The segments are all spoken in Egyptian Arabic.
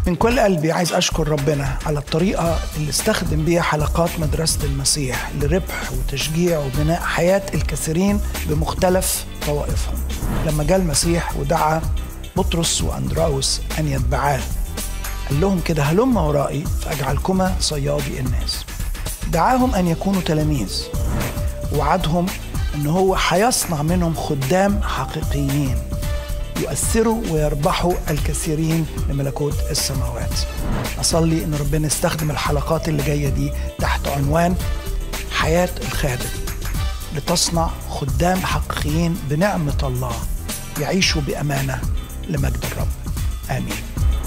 من كل قلبي عايز أشكر ربنا على الطريقة اللي استخدم بيها حلقات مدرسة المسيح لربح وتشجيع وبناء حياة الكثيرين بمختلف طوائفهم لما جاء المسيح ودعا بطرس وأندراوس أن يتبعاه قال لهم كده هلم ورائي فأجعلكما صيادي الناس دعاهم أن يكونوا تلاميذ وعدهم أن هو هيصنع منهم خدام حقيقيين يؤثروا ويربحوا الكثيرين لملكوت السماوات أصلي أن ربنا يستخدم الحلقات اللي جاية دي تحت عنوان حياة الخادم لتصنع خدام حقيقيين بنعمة الله يعيشوا بأمانة لمجد الرب آمين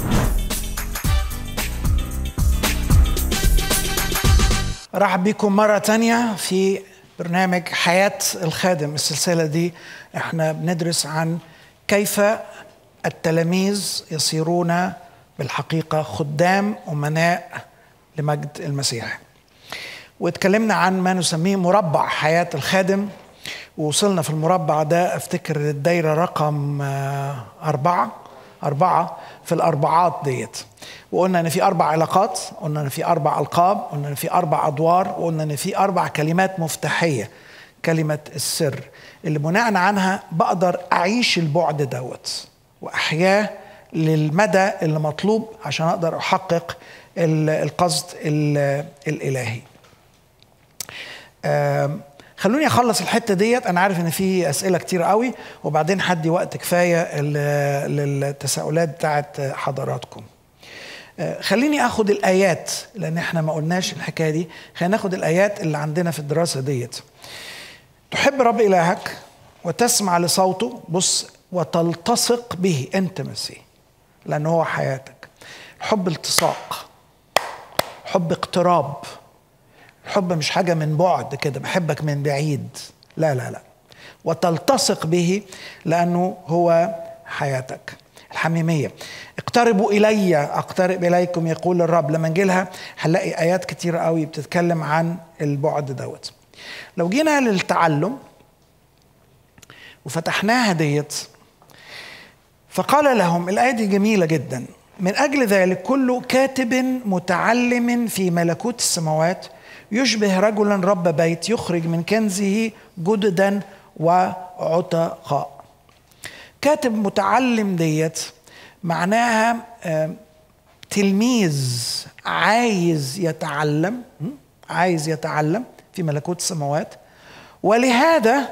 رحب بكم مرة تانية في برنامج حياة الخادم السلسلة دي احنا بندرس عن كيف التلاميذ يصيرون بالحقيقة خدام أمناء لمجد المسيح واتكلمنا عن ما نسميه مربع حياة الخادم ووصلنا في المربع ده افتكر الدايرة رقم أربعة أربعة في الأربعات ديت وقلنا إن في أربع علاقات قلنا إن في أربع ألقاب قلنا إن في أربع أدوار وقلنا إن في أربع كلمات مفتاحية كلمة السر اللي بناء عنها بقدر أعيش البعد دوت وأحياه للمدى اللي مطلوب عشان أقدر أحقق القصد الإلهي خلوني اخلص الحته ديت انا عارف ان في اسئله كتير قوي وبعدين حدي وقت كفايه للتساؤلات بتاعت حضراتكم خليني اخد الايات لان احنا ما قلناش الحكايه دي خلينا ناخد الايات اللي عندنا في الدراسه ديت تحب رب الهك وتسمع لصوته بص وتلتصق به انتمسي لان هو حياتك حب التصاق حب اقتراب الحب مش حاجة من بعد كده بحبك من بعيد لا لا لا وتلتصق به لأنه هو حياتك الحميمية اقتربوا إلي أقترب إليكم يقول الرب لما نجي لها هنلاقي آيات كتير قوي بتتكلم عن البعد دوت لو جينا للتعلم وفتحناها ديت فقال لهم الآية دي جميلة جدا من أجل ذلك كل كاتب متعلم في ملكوت السماوات يشبه رجلا رب بيت يخرج من كنزه جددا وعتقاء كاتب متعلم ديت معناها تلميذ عايز يتعلم عايز يتعلم في ملكوت السماوات ولهذا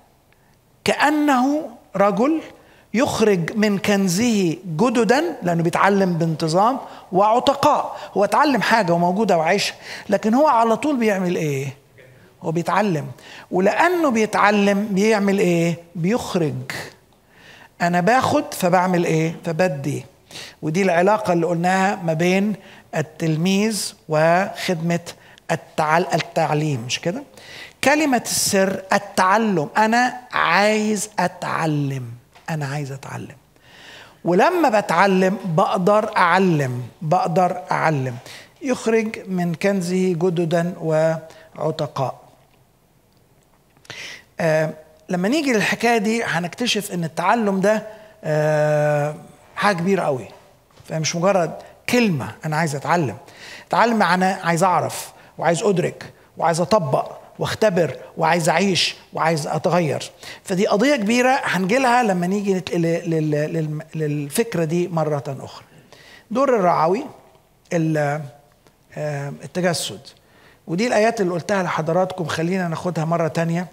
كأنه رجل يخرج من كنزه جددا لانه بيتعلم بانتظام وعتقاء هو اتعلم حاجه وموجوده وعايشها لكن هو على طول بيعمل ايه هو بيتعلم ولانه بيتعلم بيعمل ايه بيخرج انا باخد فبعمل ايه فبدي ودي العلاقه اللي قلناها ما بين التلميذ وخدمه التعل... التعليم مش كده كلمه السر التعلم انا عايز اتعلم انا عايز اتعلم ولما بتعلم بقدر اعلم بقدر اعلم يخرج من كنزه جددا وعتقاء آه لما نيجي للحكايه دي هنكتشف ان التعلم ده آه حاجه كبيره قوي فمش مجرد كلمه انا عايز اتعلم اتعلم معناه عايز اعرف وعايز ادرك وعايز اطبق واختبر وعايز اعيش وعايز اتغير فدي قضيه كبيره هنجي لها لما نيجي للفكره دي مره اخرى دور الرعوي التجسد ودي الايات اللي قلتها لحضراتكم خلينا ناخدها مره تانية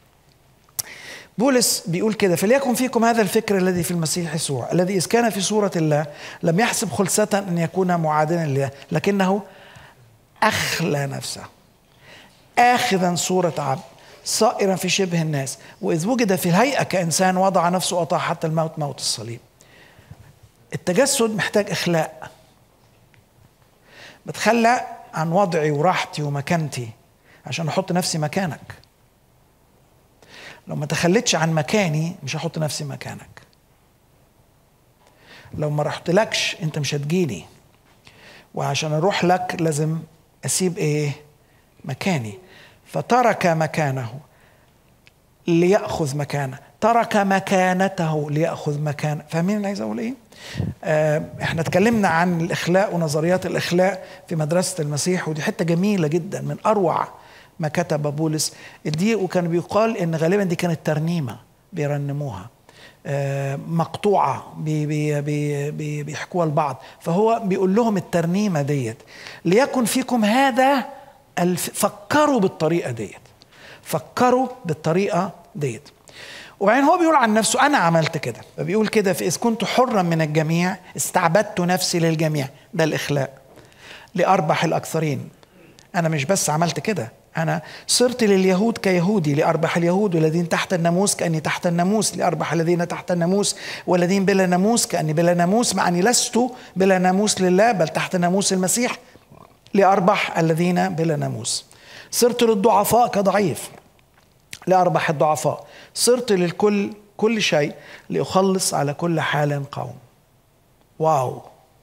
بولس بيقول كده فليكن فيكم هذا الفكر الذي في المسيح يسوع الذي اذ كان في صوره الله لم يحسب خلسه ان يكون معادلا لله لكنه اخلى نفسه آخذا صورة عبد صائرا في شبه الناس وإذ وجد في الهيئة كإنسان وضع نفسه وأطاع حتى الموت موت الصليب التجسد محتاج إخلاء بتخلى عن وضعي وراحتي ومكانتي عشان أحط نفسي مكانك لو ما تخليتش عن مكاني مش هحط نفسي مكانك لو ما رحتلكش انت مش هتجيني وعشان اروح لك لازم اسيب ايه مكاني فترك مكانه ليأخذ مكانه ترك مكانته ليأخذ مكانه فاهمين اللي عايز أقول إيه؟ آه احنا اتكلمنا عن الإخلاء ونظريات الإخلاء في مدرسة المسيح ودي حتة جميلة جدا من أروع ما كتب بولس دي وكان بيقال إن غالبا دي كانت ترنيمة بيرنموها آه مقطوعة بي بي بي بي بيحكوها لبعض فهو بيقول لهم الترنيمة ديت ليكن فيكم هذا الف... فكروا بالطريقة ديت فكروا بالطريقة ديت وبعدين هو بيقول عن نفسه انا عملت كده فبيقول كده في اذ كنت حرا من الجميع استعبدت نفسي للجميع ده الاخلاء لاربح الاكثرين انا مش بس عملت كده انا صرت لليهود كيهودي لاربح اليهود والذين تحت الناموس كاني تحت الناموس لاربح الذين تحت الناموس والذين بلا ناموس كاني بلا ناموس مع اني لست بلا ناموس لله بل تحت ناموس المسيح لاربح الذين بلا ناموس صرت للضعفاء كضعيف لأربح الضعفاء صرت للكل كل شيء لأخلص على كل حال قوم واو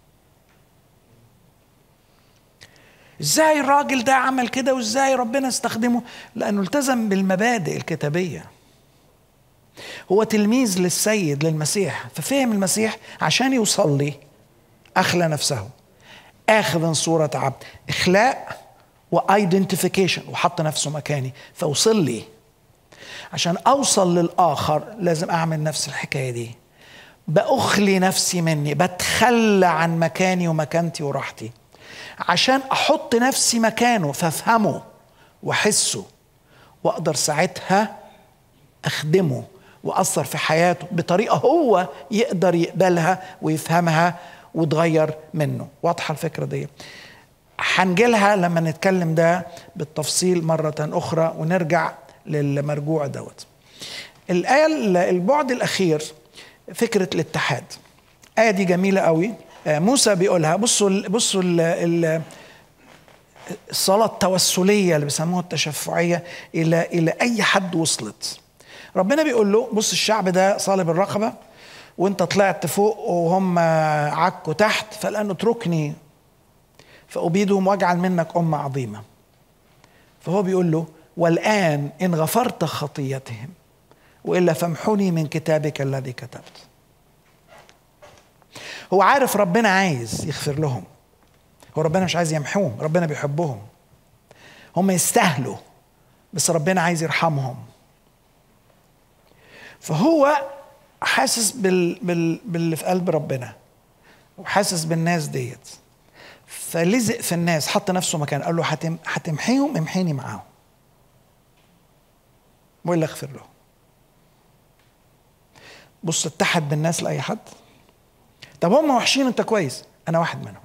ازاي الراجل ده عمل كده وازاي ربنا استخدمه لانه التزم بالمبادئ الكتابيه هو تلميذ للسيد للمسيح ففهم المسيح عشان يوصل لي اخلى نفسه اخذا صوره عبد اخلاء وايدنتيفيكيشن وحط نفسه مكاني فوصل لي عشان اوصل للاخر لازم اعمل نفس الحكايه دي باخلي نفسي مني بتخلى عن مكاني ومكانتي وراحتي عشان احط نفسي مكانه فافهمه واحسه واقدر ساعتها اخدمه واثر في حياته بطريقه هو يقدر يقبلها ويفهمها وتغير منه واضحه الفكره دي هنجيلها لما نتكلم ده بالتفصيل مرة أخرى ونرجع للمرجوع دوت الآية البعد الأخير فكرة الاتحاد آية دي جميلة قوي موسى بيقولها بصوا بصوا الصلاة التوسلية اللي بيسموها التشفعية إلى إلى أي حد وصلت ربنا بيقول له بص الشعب ده صالب الرقبة وانت طلعت فوق وهم عكوا تحت فالآن اتركني فأبيدهم واجعل منك أمة عظيمة فهو بيقول له والآن إن غفرت خطيتهم وإلا فامحني من كتابك الذي كتبت هو عارف ربنا عايز يغفر لهم هو ربنا مش عايز يمحوهم ربنا بيحبهم هم يستاهلوا بس ربنا عايز يرحمهم فهو حاسس بال... بال... باللي في قلب ربنا وحاسس بالناس ديت فلزق في الناس حط نفسه مكان قال له هتم... هتمحيهم امحيني معاهم والا اغفر له بص اتحد بالناس لاي حد طب هم وحشين انت كويس انا واحد منهم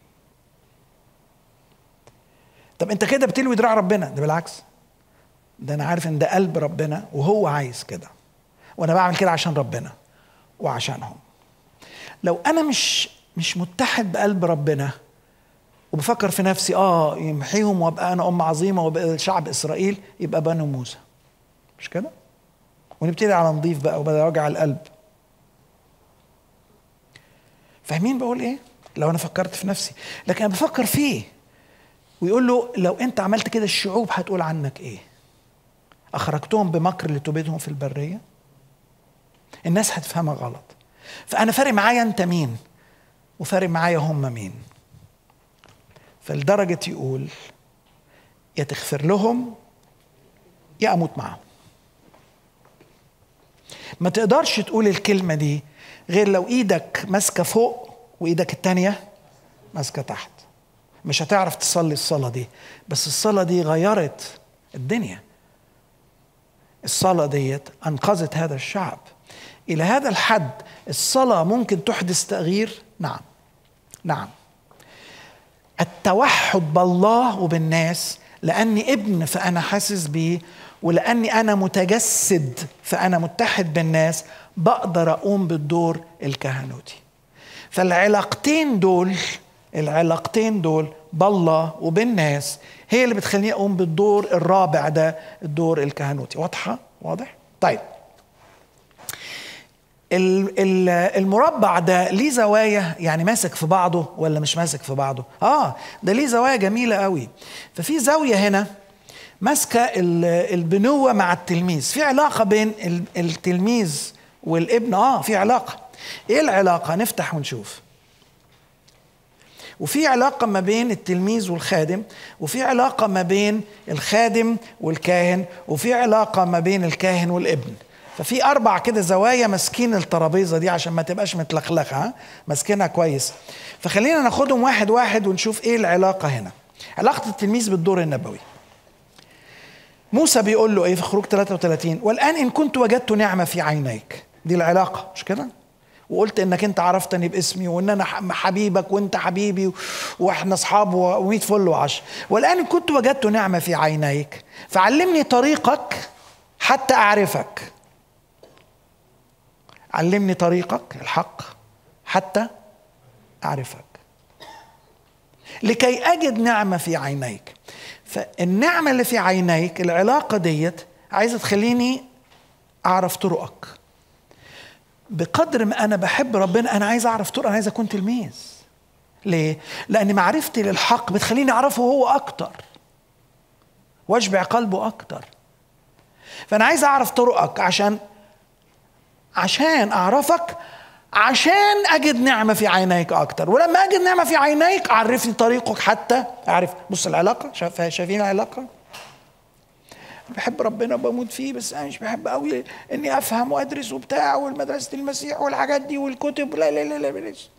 طب انت كده بتلوي دراع ربنا ده بالعكس ده انا عارف ان ده قلب ربنا وهو عايز كده وانا بعمل كده عشان ربنا وعشانهم لو انا مش مش متحد بقلب ربنا وبفكر في نفسي اه يمحيهم وابقى انا ام عظيمه وابقى شعب اسرائيل يبقى بنو موسى مش كده؟ ونبتدي على نضيف بقى وبدا وجع القلب فاهمين بقول ايه؟ لو انا فكرت في نفسي لكن انا بفكر فيه ويقول له لو انت عملت كده الشعوب هتقول عنك ايه؟ اخرجتهم بمكر لتبيدهم في البريه؟ الناس هتفهمها غلط فانا فارق معايا انت مين؟ وفارق معايا هم مين؟ فلدرجة يقول يا تغفر لهم يا أموت معهم ما تقدرش تقول الكلمة دي غير لو إيدك ماسكة فوق وإيدك التانية ماسكة تحت مش هتعرف تصلي الصلاة دي بس الصلاة دي غيرت الدنيا الصلاة ديت أنقذت هذا الشعب إلى هذا الحد الصلاة ممكن تحدث تغيير نعم نعم التوحد بالله وبالناس لاني ابن فانا حاسس بيه ولاني انا متجسد فانا متحد بالناس بقدر اقوم بالدور الكهنوتي فالعلاقتين دول العلاقتين دول بالله وبالناس هي اللي بتخليني اقوم بالدور الرابع ده الدور الكهنوتي واضحه واضح طيب المربع ده ليه زوايا يعني ماسك في بعضه ولا مش ماسك في بعضه اه ده ليه زوايا جميله قوي ففي زاويه هنا ماسكه البنوه مع التلميذ في علاقه بين التلميذ والابن اه في علاقه ايه العلاقه نفتح ونشوف وفي علاقه ما بين التلميذ والخادم وفي علاقه ما بين الخادم والكاهن وفي علاقه ما بين الكاهن والابن ففي اربع كده زوايا ماسكين الترابيزه دي عشان ما تبقاش متلخلخه ها ماسكينها كويس فخلينا ناخدهم واحد واحد ونشوف ايه العلاقه هنا علاقه التلميذ بالدور النبوي موسى بيقول له ايه في خروج 33 والان ان كنت وجدت نعمه في عينيك دي العلاقه مش كده وقلت انك انت عرفتني باسمي وان انا حبيبك وانت حبيبي واحنا اصحاب و100 فل وعشر والان ان كنت وجدت نعمه في عينيك فعلمني طريقك حتى اعرفك علمني طريقك الحق حتى اعرفك لكي اجد نعمه في عينيك فالنعمه اللي في عينيك العلاقه ديت عايزه تخليني اعرف طرقك بقدر ما انا بحب ربنا انا عايز اعرف طرق انا عايز اكون تلميذ ليه لان معرفتي للحق بتخليني اعرفه هو اكتر واشبع قلبه اكتر فانا عايز اعرف طرقك عشان عشان اعرفك عشان اجد نعمه في عينيك اكتر ولما اجد نعمه في عينيك عرفني طريقك حتى اعرف بص العلاقه شايفين العلاقه بحب ربنا وبموت فيه بس انا مش بحب قوي اني افهم وادرس وبتاع والمدرسه المسيح والحاجات دي والكتب لا لا لا لا بلاش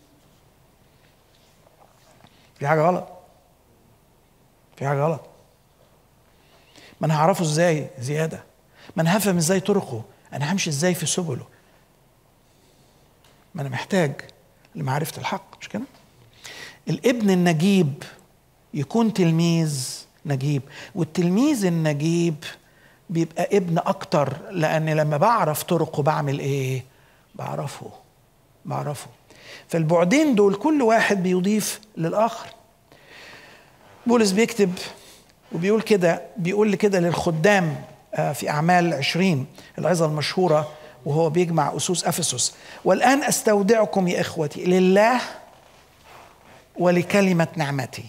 في حاجه غلط في حاجه غلط ما انا هعرفه ازاي زياده ما انا هفهم ازاي طرقه انا همشي ازاي في سبله ما انا محتاج لمعرفه الحق مش كده الابن النجيب يكون تلميذ نجيب والتلميذ النجيب بيبقى ابن اكتر لان لما بعرف طرقه بعمل ايه بعرفه بعرفه فالبعدين دول كل واحد بيضيف للاخر بولس بيكتب وبيقول كده بيقول كده للخدام في اعمال عشرين العظه المشهوره وهو بيجمع اسوس افسس والان استودعكم يا اخوتي لله ولكلمه نعمته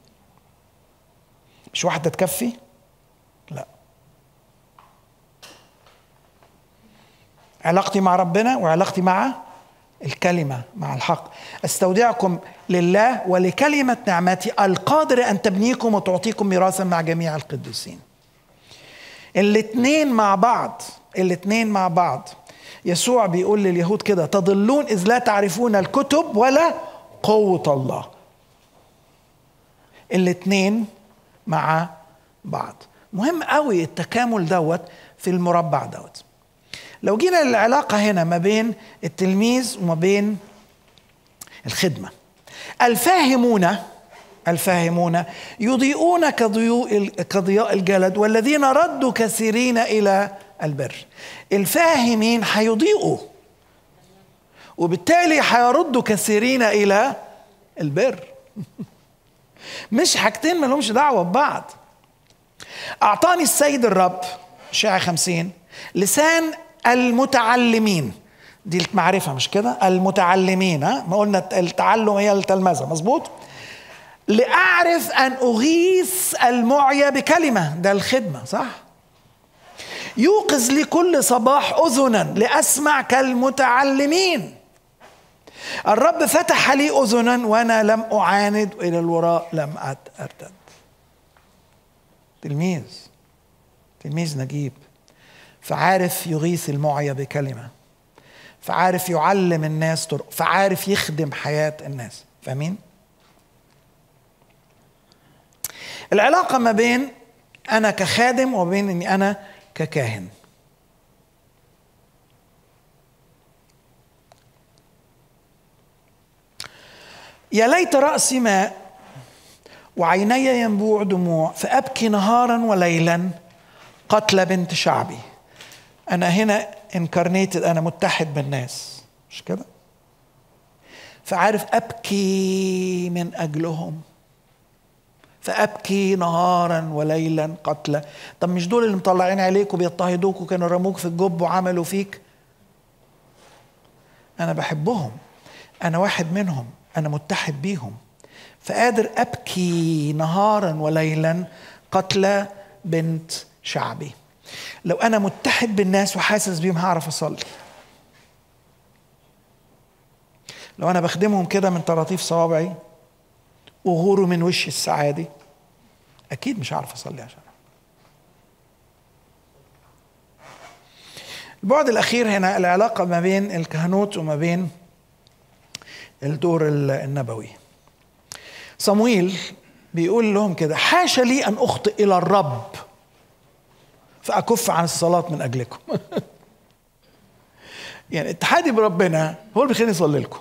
مش واحده تكفي لا علاقتي مع ربنا وعلاقتي مع الكلمة مع الحق استودعكم لله ولكلمة نعمتي القادر أن تبنيكم وتعطيكم ميراثا مع جميع القديسين الاثنين مع بعض الاثنين مع بعض يسوع بيقول لليهود كده تضلون إذ لا تعرفون الكتب ولا قوة الله الاثنين مع بعض مهم قوي التكامل دوت في المربع دوت لو جينا للعلاقة هنا ما بين التلميذ وما بين الخدمة الفاهمون الفاهمون يضيئون كضيوء كضياء الجلد والذين ردوا كثيرين إلى البر الفاهمين هيضيئوا وبالتالي هيردوا كثيرين إلى البر مش حاجتين ما لهمش دعوة ببعض أعطاني السيد الرب شاعر خمسين لسان المتعلمين دي المعرفة مش كده المتعلمين ها ما قلنا التعلم هي التلمذة مظبوط لأعرف أن أغيث المعيا بكلمة ده الخدمة صح يوقظ لي كل صباح أذنا لأسمع كالمتعلمين الرب فتح لي أذنا وأنا لم أعاند إلى الوراء لم أرتد تلميذ تلميذ نجيب فعارف يغيث المعيا بكلمة فعارف يعلم الناس طرق فعارف يخدم حياة الناس فاهمين؟ العلاقة ما بين أنا كخادم وبين إني أنا ككاهن يا ليت رأسي ماء وعيني ينبوع دموع فأبكي نهارا وليلا قتل بنت شعبي أنا هنا انكارنيتد أنا متحد بالناس مش كده؟ فعارف أبكي من أجلهم فأبكي نهارا وليلا قتلى طب مش دول اللي مطلعين عليك وبيضطهدوك وكانوا رموك في الجب وعملوا فيك أنا بحبهم أنا واحد منهم أنا متحد بيهم فقادر أبكي نهارا وليلا قتلى بنت شعبي لو انا متحد بالناس وحاسس بيهم هعرف اصلي لو انا بخدمهم كده من طراطيف صوابعي وغوروا من وشي السعادي اكيد مش هعرف اصلي عشان البعد الاخير هنا العلاقه ما بين الكهنوت وما بين الدور النبوي صمويل بيقول لهم كده حاشا لي ان اخطئ الى الرب فاكف عن الصلاه من اجلكم يعني اتحادي بربنا هو اللي بيخليني اصلي لكم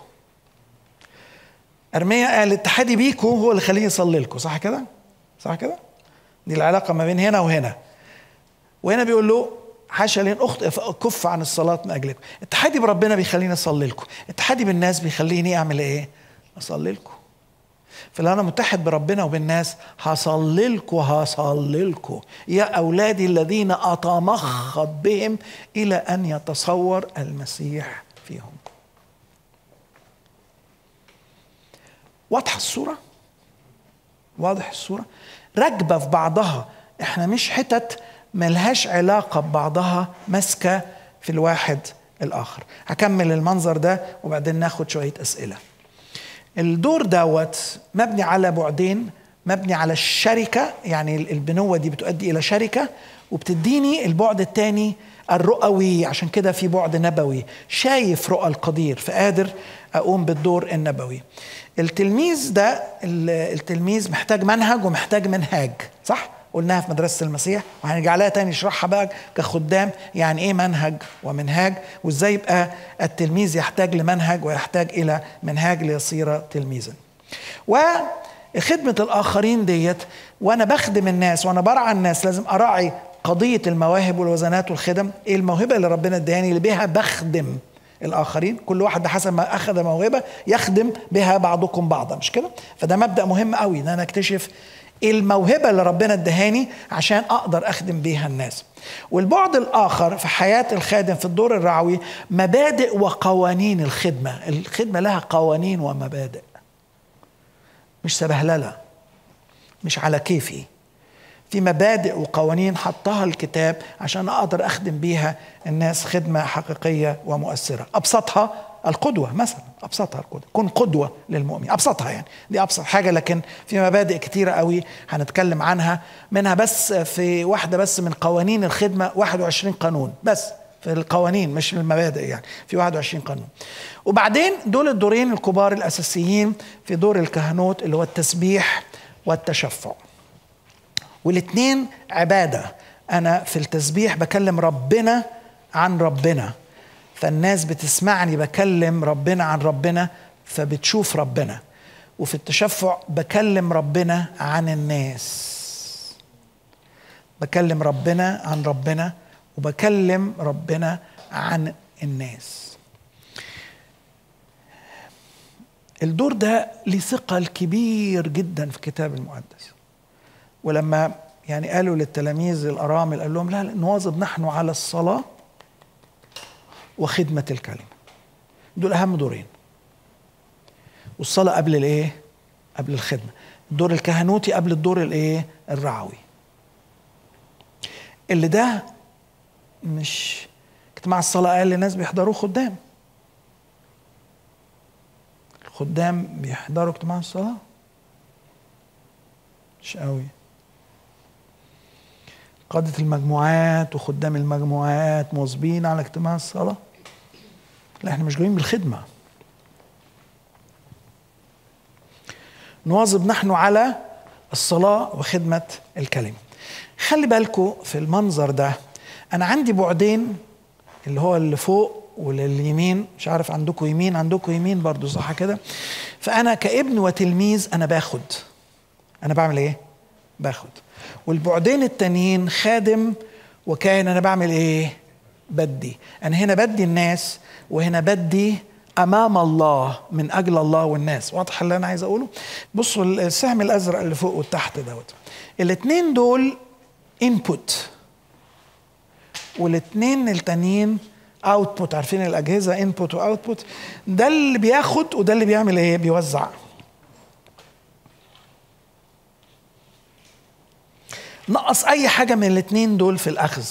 ارميا قال اتحادي بيكم هو اللي خليني اصلي لكم صح كده صح كده دي العلاقه ما بين هنا وهنا وهنا بيقول له حاشا لين اخطئ فاكف عن الصلاه من اجلكم اتحادي بربنا بيخليني اصلي لكم اتحادي بالناس بيخليني اعمل ايه اصلي لكم فلو انا متحد بربنا وبالناس هصلي لكم هصلي لكم يا اولادي الذين اتمخض بهم الى ان يتصور المسيح فيهم واضحه الصوره واضح الصوره راكبه في بعضها احنا مش حتت ملهاش علاقه ببعضها ماسكه في الواحد الاخر هكمل المنظر ده وبعدين ناخد شويه اسئله الدور دوت مبني على بعدين مبني على الشركه يعني البنوه دي بتؤدي الى شركه وبتديني البعد الثاني الرؤوي عشان كده في بعد نبوي شايف رؤى القدير فقادر اقوم بالدور النبوي التلميذ ده التلميذ محتاج منهج ومحتاج منهاج صح قلناها في مدرسة المسيح وهنرجع لها تاني نشرحها بقى كخدام يعني ايه منهج ومنهاج وازاي يبقى التلميذ يحتاج لمنهج ويحتاج الى منهاج ليصير تلميذا وخدمة الآخرين ديت وأنا بخدم الناس وأنا برعى الناس لازم أراعي قضية المواهب والوزنات والخدم إيه الموهبة اللي ربنا اداني اللي بيها بخدم الآخرين كل واحد حسب ما أخذ موهبة يخدم بها بعضكم بعضا مش كده فده مبدأ مهم قوي إن أنا أكتشف الموهبة اللي ربنا ادهاني عشان أقدر أخدم بيها الناس والبعد الآخر في حياة الخادم في الدور الرعوي مبادئ وقوانين الخدمة الخدمة لها قوانين ومبادئ مش سبهللة مش على كيفي في مبادئ وقوانين حطها الكتاب عشان أقدر أخدم بيها الناس خدمة حقيقية ومؤثرة أبسطها القدوة مثلا أبسطها القدوة كن قدوة للمؤمن أبسطها يعني دي أبسط حاجة لكن في مبادئ كتيرة قوي هنتكلم عنها منها بس في واحدة بس من قوانين الخدمة 21 قانون بس في القوانين مش المبادئ يعني في 21 قانون وبعدين دول الدورين الكبار الأساسيين في دور الكهنوت اللي هو التسبيح والتشفع والاثنين عبادة أنا في التسبيح بكلم ربنا عن ربنا فالناس بتسمعني بكلم ربنا عن ربنا فبتشوف ربنا وفي التشفع بكلم ربنا عن الناس بكلم ربنا عن ربنا وبكلم ربنا عن الناس الدور ده ليه ثقل كبير جدا في الكتاب المقدس ولما يعني قالوا للتلاميذ الأرامل قال لهم لا نواظب نحن على الصلاة وخدمة الكلمة دول أهم دورين والصلاة قبل الإيه؟ قبل الخدمة الدور الكهنوتي قبل الدور الإيه؟ الرعوي اللي ده مش اجتماع الصلاة قال للناس بيحضروه خدام الخدام بيحضروا اجتماع الصلاة مش قوي قادة المجموعات وخدام المجموعات مواظبين على اجتماع الصلاة لا احنا مش جايين بالخدمة نواظب نحن على الصلاة وخدمة الكلمة خلي بالكم في المنظر ده أنا عندي بعدين اللي هو اللي فوق ولليمين مش عارف عندكم يمين عندكم يمين برضو صح كده فأنا كابن وتلميذ أنا باخد أنا بعمل إيه؟ باخد والبعدين التانيين خادم وكان انا بعمل ايه بدي انا هنا بدي الناس وهنا بدي امام الله من اجل الله والناس واضح اللي انا عايز اقوله بصوا السهم الازرق اللي فوق والتحت دوت الاثنين دول انبوت والاثنين التانيين اوتبوت عارفين الاجهزه انبوت واوتبوت ده اللي بياخد وده اللي بيعمل ايه بيوزع نقص اي حاجه من الاثنين دول في الاخذ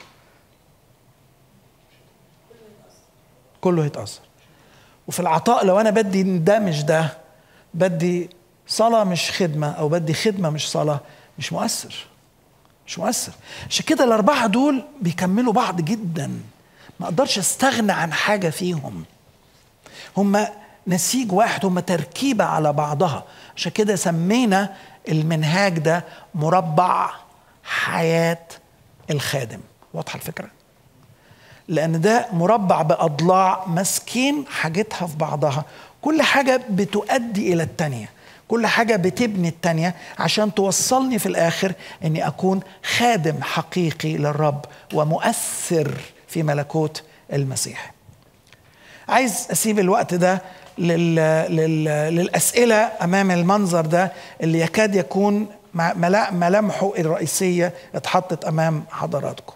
كله يتاثر وفي العطاء لو انا بدي ده مش ده بدي صلاه مش خدمه او بدي خدمه مش صلاه مش مؤثر مش مؤثر عشان كده الاربعه دول بيكملوا بعض جدا ما اقدرش استغنى عن حاجه فيهم هم نسيج واحد هم تركيبه على بعضها عشان كده سمينا المنهاج ده مربع حياه الخادم واضحه الفكره لان ده مربع باضلاع ماسكين حاجتها في بعضها كل حاجه بتؤدي الى الثانيه كل حاجه بتبني الثانيه عشان توصلني في الاخر اني اكون خادم حقيقي للرب ومؤثر في ملكوت المسيح عايز اسيب الوقت ده لل... لل... للاسئله امام المنظر ده اللي يكاد يكون ملامحه الرئيسيه اتحطت امام حضراتكم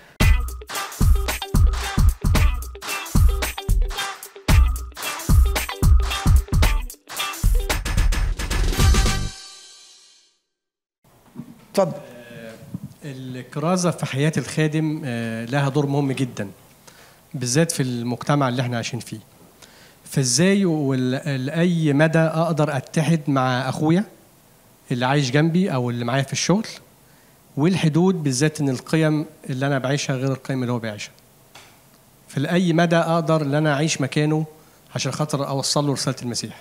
اتفضل الكرازة في حياة الخادم لها دور مهم جدا بالذات في المجتمع اللي احنا عايشين فيه فازاي ولأي مدى أقدر أتحد مع أخويا اللي عايش جنبي أو اللي معايا في الشغل والحدود بالذات إن القيم اللي أنا بعيشها غير القيم اللي هو بيعيشها فلأي مدى أقدر إن أنا أعيش مكانه عشان خاطر أوصل له رسالة المسيح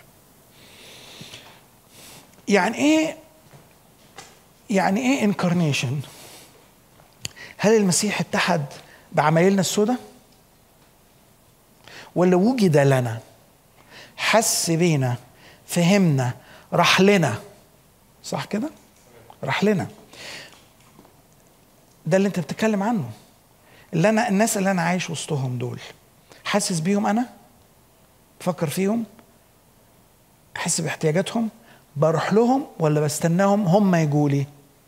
يعني إيه يعني ايه انكارنيشن هل المسيح اتحد بعمايلنا السوداء ولا وجد لنا حس بينا فهمنا راح لنا صح كده راح لنا ده اللي انت بتتكلم عنه اللي انا الناس اللي انا عايش وسطهم دول حاسس بيهم انا بفكر فيهم احس باحتياجاتهم بروح لهم ولا بستناهم هم يجوا لي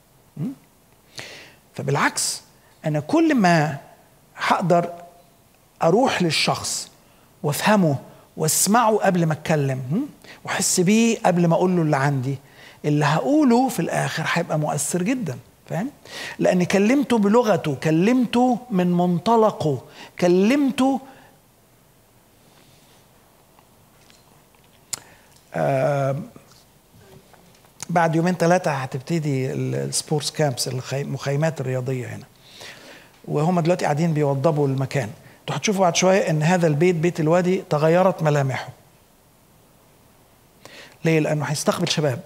فبالعكس انا كل ما هقدر اروح للشخص وافهمه واسمعه قبل ما اتكلم واحس بيه قبل ما اقول له اللي عندي اللي هقوله في الاخر هيبقى مؤثر جدا فاهم لان كلمته بلغته كلمته من منطلقه كلمته آه بعد يومين ثلاثة هتبتدي السبورتس كامبس المخيمات الرياضية هنا وهم دلوقتي قاعدين بيوضبوا المكان انتوا هتشوفوا بعد شوية ان هذا البيت بيت الوادي تغيرت ملامحه ليه؟ لأنه هيستقبل شباب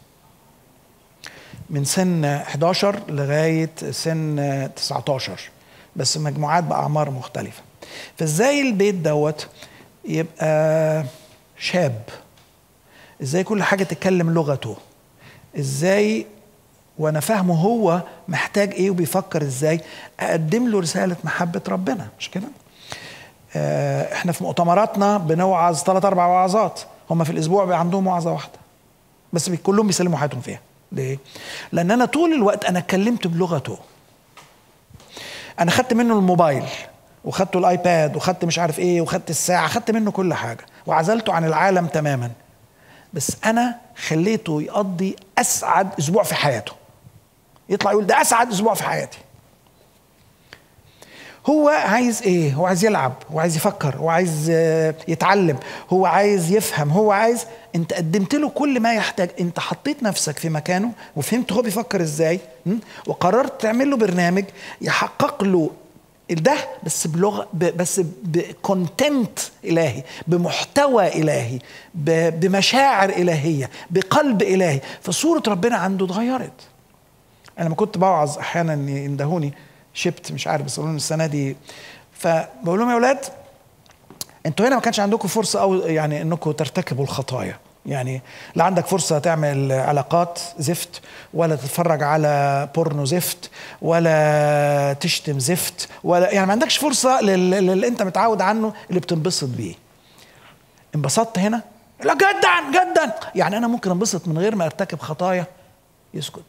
من سن 11 لغاية سن 19 بس مجموعات بأعمار مختلفة فازاي البيت دوت يبقى شاب ازاي كل حاجة تتكلم لغته ازاي وانا فاهمه هو محتاج ايه وبيفكر ازاي اقدم له رساله محبه ربنا مش كده آه احنا في مؤتمراتنا بنوعظ ثلاث اربع وعظات هم في الاسبوع بيبقى عندهم وعظه واحده بس كلهم بيسلموا حياتهم فيها ليه لان انا طول الوقت انا اتكلمت بلغته انا خدت منه الموبايل وخدته الايباد وخدت مش عارف ايه وخدت الساعه خدت منه كل حاجه وعزلته عن العالم تماما بس انا خليته يقضي اسعد اسبوع في حياته يطلع يقول ده اسعد اسبوع في حياتي هو عايز ايه هو عايز يلعب هو عايز يفكر هو عايز يتعلم هو عايز يفهم هو عايز انت قدمت له كل ما يحتاج انت حطيت نفسك في مكانه وفهمت هو بيفكر ازاي وقررت تعمل له برنامج يحقق له ده بس بلغه بس بكونتنت الهي بمحتوى الهي بمشاعر الهيه بقلب الهي فصوره ربنا عنده اتغيرت انا لما كنت بوعظ احيانا يندهوني شبت مش عارف بس السنه دي فبقول لهم يا اولاد انتوا هنا ما كانش عندكم فرصه او يعني انكم ترتكبوا الخطايا يعني لا عندك فرصة تعمل علاقات زفت ولا تتفرج على بورنو زفت ولا تشتم زفت ولا يعني ما عندكش فرصة للي انت متعود عنه اللي بتنبسط بيه انبسطت هنا لا جدا جدا يعني انا ممكن انبسط من غير ما ارتكب خطايا يسكت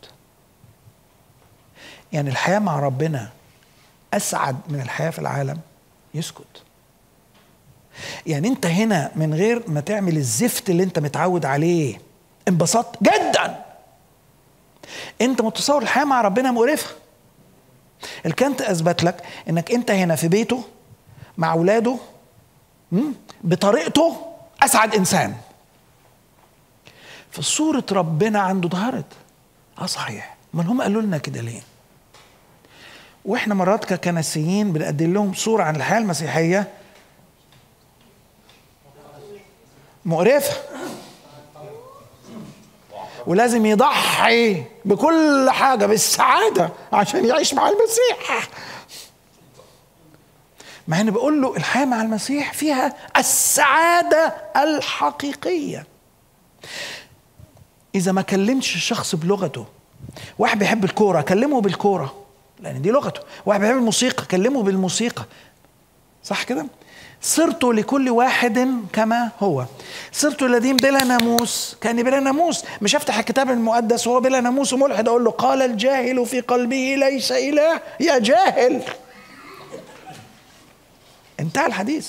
يعني الحياة مع ربنا أسعد من الحياة في العالم يسكت يعني انت هنا من غير ما تعمل الزفت اللي انت متعود عليه انبسطت جدا انت متصور الحياه مع ربنا مقرفه الكانت اثبت لك انك انت هنا في بيته مع اولاده مم، بطريقته اسعد انسان فصورة ربنا عنده ظهرت اه صحيح امال هم قالوا لنا كده ليه واحنا مرات ككنسيين بنقدم لهم صورة عن الحياة المسيحية مقرفة ولازم يضحي بكل حاجة بالسعادة عشان يعيش مع المسيح مع اني بقول له الحياة مع المسيح فيها السعادة الحقيقية إذا ما كلمتش الشخص بلغته واحد بيحب الكورة كلمه بالكورة لأن دي لغته واحد بيحب الموسيقى كلمه بالموسيقى صح كده صرت لكل واحد كما هو صرت الذين بلا ناموس كان بلا ناموس مش افتح الكتاب المقدس وهو بلا ناموس وملحد اقول له قال الجاهل في قلبه ليس اله يا جاهل انتهى الحديث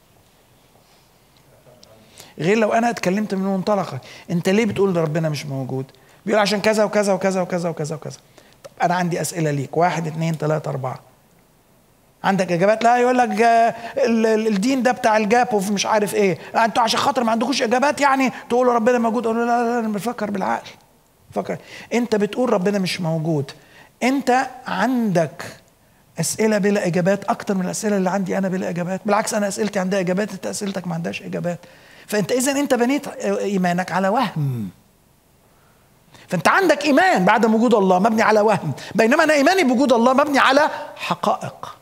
غير لو انا اتكلمت من منطلقك انت ليه بتقول ربنا مش موجود بيقول عشان كذا وكذا وكذا وكذا وكذا وكذا طب انا عندي اسئله ليك واحد اثنين ثلاثه اربعه عندك اجابات لا يقول لك آه، ال- ال- الدين ده بتاع الجاب وفي مش عارف ايه آه، انتوا عشان خاطر ما عندكوش اجابات يعني تقولوا ربنا موجود اقول له لا لا لا انا بفكر بالعقل فكر انت بتقول ربنا مش موجود انت عندك اسئله بلا اجابات اكتر من الاسئله اللي عندي انا بلا اجابات بالعكس انا اسئلتي عندها اجابات انت اسئلتك ما عندهاش اجابات فانت اذا انت بنيت ايمانك على وهم فانت عندك ايمان بعدم وجود الله مبني على وهم بينما انا ايماني بوجود الله مبني على حقائق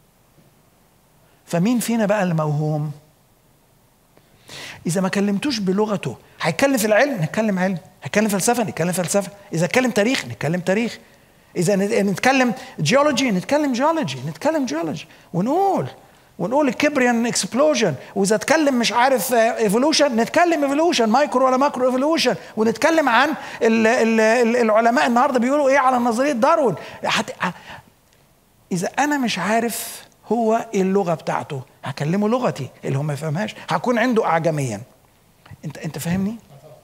فمين فينا بقى الموهوم اذا ما كلمتوش بلغته هيتكلم في العلم نتكلم علم هيتكلم فلسفه نتكلم فلسفه اذا اتكلم تاريخ نتكلم تاريخ اذا نت- نتكلم جيولوجي نتكلم جيولوجي نتكلم جيولوجي ونقول ونقول الكبريان اكسبلوجن واذا اتكلم مش عارف ايفولوشن نتكلم ايفولوشن مايكرو ولا ماكرو ايفولوشن ونتكلم عن ال ال ال العلماء النهارده بيقولوا ايه على نظريه داروين هت- اذا انا مش عارف هو ايه اللغه بتاعته هكلمه لغتي اللي هو ما يفهمهاش هكون عنده اعجميا انت انت فاهمني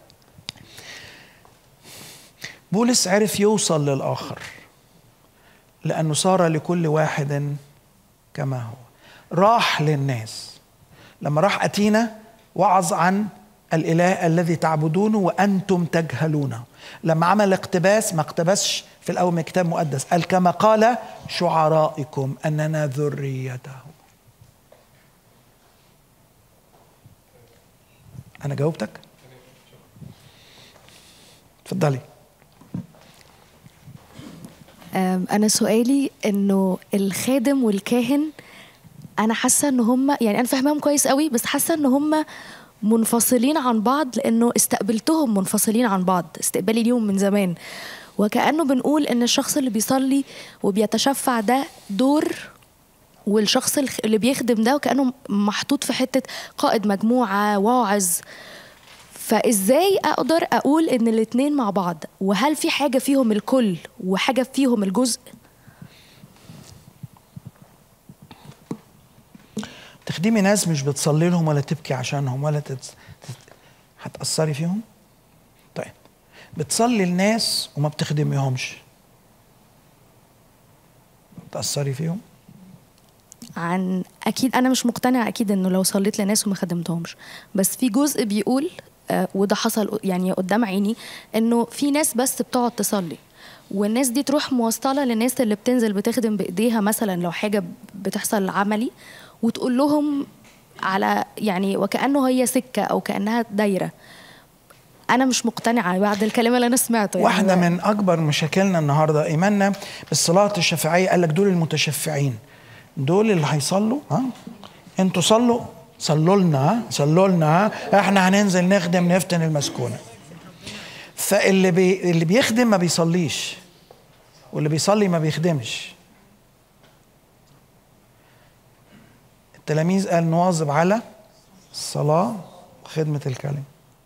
بولس عرف يوصل للاخر لانه صار لكل واحد كما هو راح للناس لما راح اتينا وعظ عن الاله الذي تعبدونه وانتم تجهلونه لما عمل اقتباس ما اقتبسش في الاول من كتاب مقدس قال كما قال شعرائكم اننا ذريته انا جاوبتك اتفضلي أم، انا سؤالي انه الخادم والكاهن انا حاسه ان هم يعني انا فاهماهم كويس قوي بس حاسه ان هم منفصلين عن بعض لانه استقبلتهم منفصلين عن بعض استقبالي ليهم من زمان وكانه بنقول ان الشخص اللي بيصلي وبيتشفع ده دور والشخص الخ- اللي بيخدم ده وكانه محطوط في حته قائد مجموعه واعظ فازاي اقدر اقول ان الاتنين مع بعض وهل في حاجه فيهم الكل وحاجه فيهم الجزء تخدمي ناس مش بتصلي لهم ولا تبكي عشانهم ولا تت... تت... هتأثري فيهم؟ طيب بتصلي لناس وما بتخدميهمش تأثري فيهم؟ عن اكيد انا مش مقتنعه اكيد انه لو صليت لناس وما خدمتهمش بس في جزء بيقول آه، وده حصل يعني قدام عيني انه في ناس بس بتقعد تصلي والناس دي تروح موصله للناس اللي بتنزل بتخدم بايديها مثلا لو حاجه بتحصل عملي وتقول لهم على يعني وكانه هي سكه او كانها دايره انا مش مقتنعه بعد الكلام اللي انا سمعته يعني واحدة من أكبر مشاكلنا النهاردة إيماننا بالصلاة الشفاعية قال لك دول المتشفعين دول اللي هيصلوا ها انتوا صلوا صلوا لنا ها صلوا لنا ها احنا هننزل نخدم نفتن المسكونة فاللي بي اللي بيخدم ما بيصليش واللي بيصلي ما بيخدمش التلاميذ قال نواظب على الصلاة وخدمة الكلمة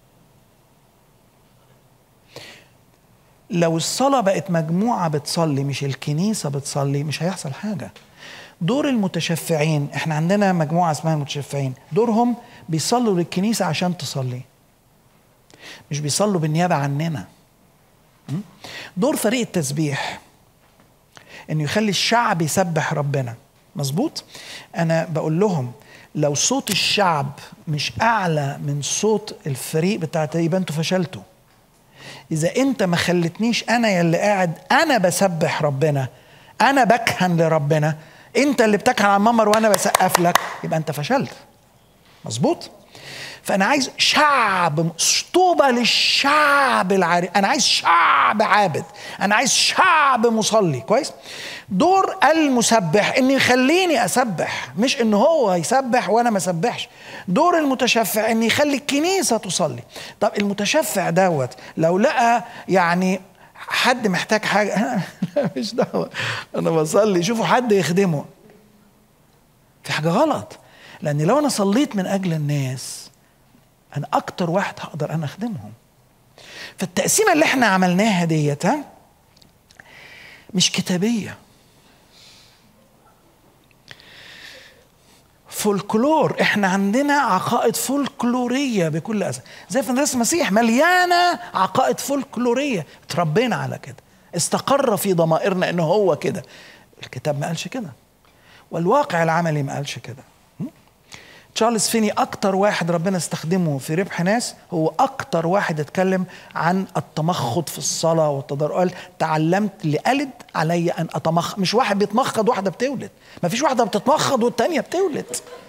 لو الصلاة بقت مجموعة بتصلي مش الكنيسة بتصلي مش هيحصل حاجة دور المتشفعين احنا عندنا مجموعة اسمها المتشفعين دورهم بيصلوا للكنيسة عشان تصلي مش بيصلوا بالنيابة عننا دور فريق التسبيح انه يخلي الشعب يسبح ربنا مظبوط انا بقول لهم لو صوت الشعب مش اعلى من صوت الفريق بتاع يبقى انتوا فشلتوا اذا انت ما خلتنيش انا يلي قاعد انا بسبح ربنا انا بكهن لربنا انت اللي بتكهن على الممر وانا بسقف لك يبقى انت فشلت مظبوط فانا عايز شعب طوبى للشعب العارف انا عايز شعب عابد انا عايز شعب مصلي كويس دور المسبح ان يخليني اسبح مش ان هو يسبح وانا ما اسبحش دور المتشفع ان يخلي الكنيسه تصلي طب المتشفع دوت لو لقى يعني حد محتاج حاجه مش دعوه انا بصلي شوفوا حد يخدمه في حاجه غلط لان لو انا صليت من اجل الناس انا اكتر واحد هقدر انا اخدمهم فالتقسيمه اللي احنا عملناها ديت ها مش كتابيه فولكلور احنا عندنا عقائد فولكلوريه بكل اسف زي في مدرسه المسيح مليانه عقائد فولكلوريه اتربينا على كده استقر في ضمائرنا انه هو كده الكتاب ما قالش كده والواقع العملي ما قالش كده تشارلز فيني اكتر واحد ربنا استخدمه في ربح ناس هو اكتر واحد اتكلم عن التمخض في الصلاه والتضرع قال تعلمت لألد علي ان اتمخض مش واحد بيتمخض واحده بتولد ما فيش واحده بتتمخض والتانيه بتولد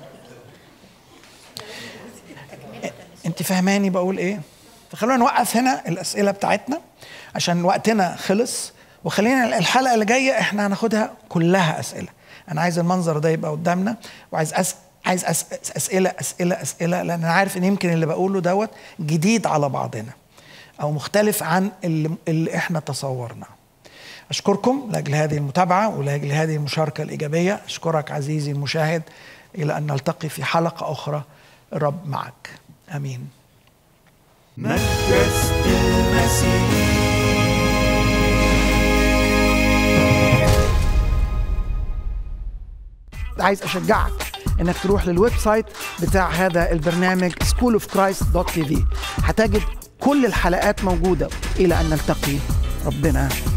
انت فهماني بقول ايه فخلونا نوقف هنا الاسئله بتاعتنا عشان وقتنا خلص وخلينا الحلقه اللي جايه احنا هناخدها كلها اسئله انا عايز المنظر ده يبقى قدامنا وعايز أس... عايز أس... اسئله اسئله اسئله لان انا عارف ان يمكن اللي بقوله دوت جديد على بعضنا او مختلف عن اللي, اللي احنا تصورناه اشكركم لاجل هذه المتابعه ولاجل هذه المشاركه الايجابيه اشكرك عزيزي المشاهد الى ان نلتقي في حلقه اخرى الرب معك امين مجلس المسيح عايز اشجعك انك تروح للويب سايت بتاع هذا البرنامج schoolofchrist.tv هتجد كل الحلقات موجوده الى ان نلتقي ربنا